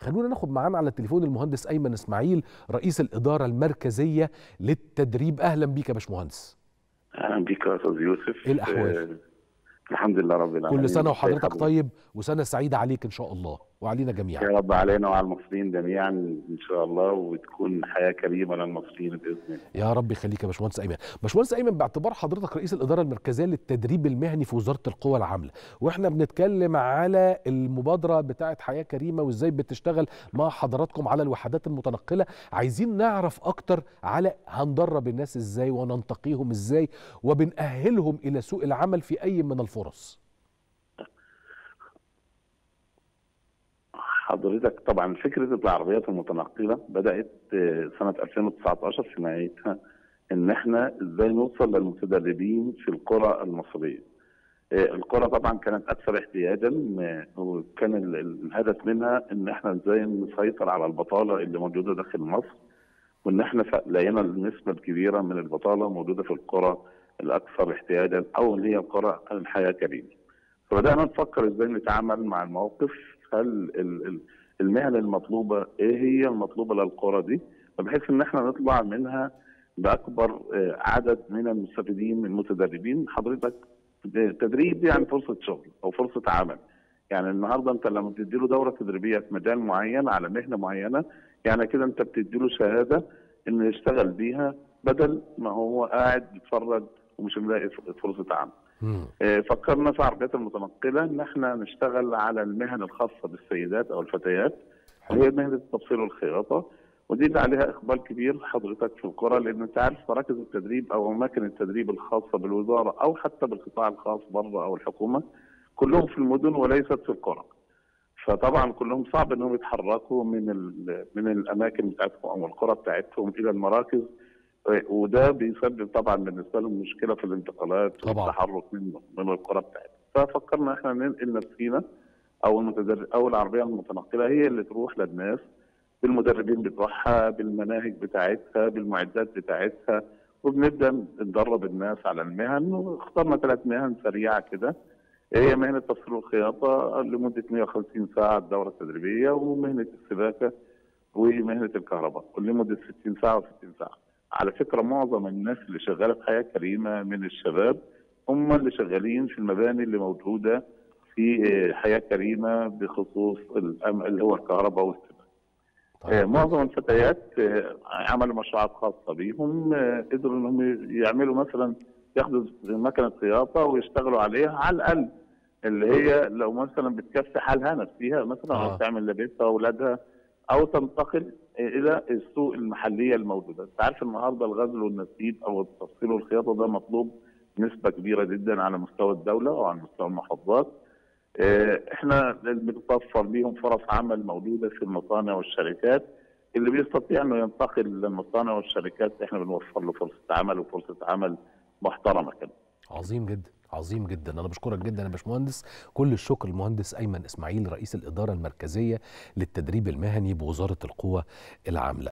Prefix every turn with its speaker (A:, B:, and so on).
A: خلونا ناخد معانا على التليفون المهندس ايمن اسماعيل رئيس الاداره المركزيه للتدريب اهلا بيك يا باشمهندس
B: اهلا بيك يا استاذ يوسف
A: إيه الأحوال؟
B: آه، الحمد لله رب العالمين
A: كل سنه
B: ازي
A: وحضرتك
B: حضرتك؟
A: طيب وسنه سعيده عليك ان شاء الله وعلينا جميعا
B: يا رب علينا وعلى المصريين جميعا ان شاء الله وتكون حياه كريمه للمصريين باذن الله
A: يا رب يخليك يا باشمهندس ايمن باشمهندس ايمن باعتبار حضرتك رئيس الاداره المركزيه للتدريب المهني في وزاره القوى العامله واحنا بنتكلم على المبادره بتاعه حياه كريمه وازاي بتشتغل مع حضراتكم على الوحدات المتنقله عايزين نعرف اكتر على هندرب الناس ازاي وننتقيهم ازاي وبنأهلهم الى سوق العمل في اي من الفرص
B: حضرتك طبعا فكره العربيات المتنقله بدات آه، سنه 2019 في نهايتها ان احنا ازاي نوصل للمتدربين في القرى المصريه. آه، القرى طبعا كانت اكثر احتياجا آه، وكان ال- ال- الهدف منها ان احنا ازاي نسيطر على البطاله اللي موجوده داخل مصر وان احنا ف- لقينا النسبه الكبيره من البطاله موجوده في القرى الاكثر احتياجا او اللي هي القرى الحياه كريمه. فبدانا نفكر ازاي نتعامل مع الموقف هل ال- ال- المهن المطلوبه ايه هي المطلوبه للقرى دي بحيث ان احنا نطلع منها باكبر آه، عدد من المستفيدين المتدربين حضرتك تدريب يعني فرصه شغل او فرصه عمل يعني النهارده انت لما بتدي له دوره تدريبيه في مجال معين على مهنه معينه يعني كده انت بتدي له شهاده انه يشتغل بيها بدل ما هو قاعد بيتفرج ومش ملاقي فرصه عمل
A: مم.
B: آه، فكرنا في العربيات المتنقله ان احنا نشتغل على المهن الخاصه بالسيدات او الفتيات اللي هي مهنه التبصير والخياطه ودي اللي عليها اقبال كبير حضرتك في القرى لان انت عارف مراكز التدريب او اماكن التدريب الخاصه بالوزاره او حتى بالقطاع الخاص بره او الحكومه كلهم في المدن وليست في القرى. فطبعا كلهم صعب انهم يتحركوا من ال- من الاماكن بتاعتهم او القرى بتاعتهم الى المراكز وده بيسبب طبعا بالنسبه لهم مشكله في الانتقالات
A: طبعاً.
B: والتحرك من من القرى بتاعتهم ففكرنا احنا ننقل نفسينا او المتدرب او العربيه المتنقله هي اللي تروح للناس بالمدربين بتوعها بالمناهج بتاعتها بالمعدات بتاعتها وبنبدا ندرب الناس على المهن واخترنا ثلاث مهن سريعه كده هي مهنه تفصيل الخياطه لمده 150 ساعه الدوره التدريبيه ومهنه السباكه ومهنه الكهرباء لمده 60 ساعه و60 ساعه. على فكره معظم الناس اللي شغاله في حياه كريمه من الشباب هم اللي شغالين في المباني اللي موجوده في آه، حياه كريمه بخصوص الأم- اللي هو الكهرباء والسباكه. آه،
A: طيب.
B: معظم الفتيات آه، عملوا مشروعات خاصه بيهم آه، قدروا انهم يعملوا مثلا ياخدوا مكنه خياطه ويشتغلوا عليها على الاقل اللي هي لو مثلا بتكفي حالها نفسها مثلا
A: آه.
B: او تعمل لبيتها واولادها او تنتقل الى السوق المحليه الموجوده، انت عارف النهارده الغزل والنسيج او التفصيل والخياطه ده مطلوب نسبه كبيره جدا على مستوى الدوله وعلى مستوى المحافظات. آه، احنا بنوفر ليهم فرص عمل موجوده في المصانع والشركات اللي بيستطيع انه ينتقل للمصانع والشركات احنا بنوفر له فرصه عمل وفرصه عمل محترمه كده.
A: عظيم جدا عظيم جدا انا بشكرك جدا يا باشمهندس كل الشكر المهندس ايمن اسماعيل رئيس الاداره المركزيه للتدريب المهني بوزاره القوى العامله